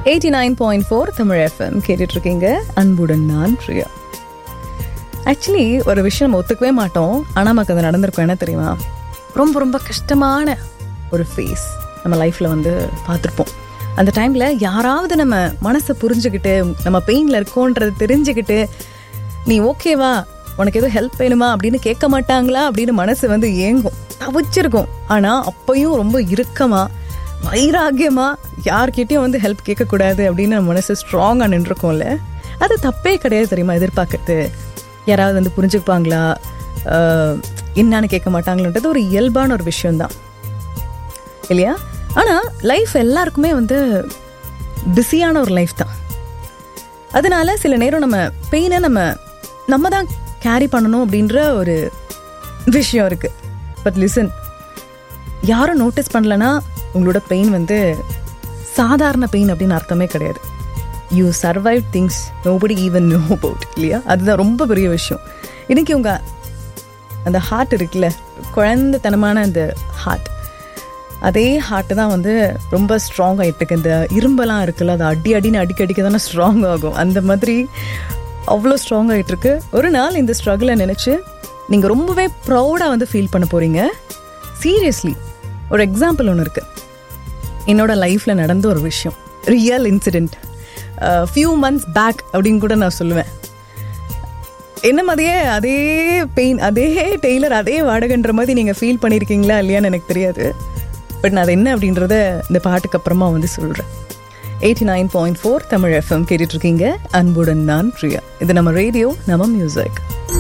eighty nine point four Tamil FM கேட்டுட்டு இருக்கீங்க அன்புடன் நான் பிரியா ஆக்சுவலி ஒரு விஷயம் நம்ம ஒத்துக்கவே மாட்டோம் ஆனால் நமக்கு அது நடந்திருக்கும் என்ன தெரியுமா ரொம்ப ரொம்ப கஷ்டமான ஒரு ஃபேஸ் நம்ம லைஃப்பில் வந்து பார்த்துருப்போம் அந்த டைமில் யாராவது நம்ம மனசை புரிஞ்சுக்கிட்டு நம்ம பெயினில் இருக்கோன்றது தெரிஞ்சுக்கிட்டு நீ ஓகேவா உனக்கு எதுவும் ஹெல்ப் வேணுமா அப்படின்னு கேட்க மாட்டாங்களா அப்படின்னு மனசு வந்து ஏங்கும் தவிச்சிருக்கும் ஆனால் அப்பையும் ரொம்ப இறுக்கமாக வைராகியமா யார்கிட்டயும் வந்து ஹெல்ப் கேட்கக்கூடாது அப்படின்னு நம்ம மனசு ஸ்ட்ராங்காக நின்றுருக்கோம்ல அது தப்பே கிடையாது தெரியுமா எதிர்பார்க்கறது யாராவது வந்து புரிஞ்சுப்பாங்களா ஆஹ், என்னான்னு கேட்க மாட்டாங்களான்றது ஒரு இயல்பான ஒரு விஷயம்தான் இல்லையா ஆனால் லைஃப் எல்லாருக்குமே வந்து பிஸியான ஒரு லைஃப் தான் அதனால சில நேரம் நம்ம பெயினை நம்ம நம்ம தான் கேரி பண்ணணும் அப்படின்ற ஒரு விஷயம் இருக்கு பட் லிசன் யாரும் நோட்டீஸ் பண்ணலனா உங்களோட பெயின் வந்து சாதாரண பெயின் அப்படின்னு அர்த்தமே கிடையாது you survive things nobody even know about இல்லையா அதுதான் ரொம்ப பெரிய விஷயம் இன்னைக்கு உங்க அந்த ஹார்ட் இருக்குல்ல குழந்தைத்தனமான அந்த ஹார்ட் அதே ஹார்ட் தான் வந்து ரொம்ப ஸ்ட்ராங் ஆகிட்டு இருக்கு இந்த இரும்பெல்லாம் இருக்குல்ல அது அடி அடின்னு அடிக்க அடிக்க தானே ஸ்ட்ராங் ஆகும் அந்த மாதிரி அவ்வளோ ஸ்ட்ராங் ஆகிட்டு இருக்கு ஒரு நாள் இந்த ஸ்ட்ரகிளை நினச்சி நீங்கள் ரொம்பவே ப்ரௌடாக வந்து ஃபீல் பண்ண போகிறீங்க சீரியஸ்லி ஒரு எக்ஸாம்பிள் ஒன்று இருக்குது என்னோட லைஃப்பில் நடந்த ஒரு விஷயம் real incident few months back அப்படின்னு கூட நான் சொல்லுவேன் என்ன மாதிரியே அதே பெயின் அதே டெய்லர் அதே வாடகைன்ற மாதிரி நீங்கள் ஃபீல் பண்ணியிருக்கீங்களா இல்லையான்னு எனக்கு தெரியாது பட் நான் அது என்ன அப்படின்றத இந்த பாட்டுக்கு அப்புறமா வந்து சொல்கிறேன் eighty nine point four Tamil FM கேட்டுட்ருக்கீங்க அன்புடன் நான் பிரியா இது நம்ம ரேடியோ நம்ம மியூசிக்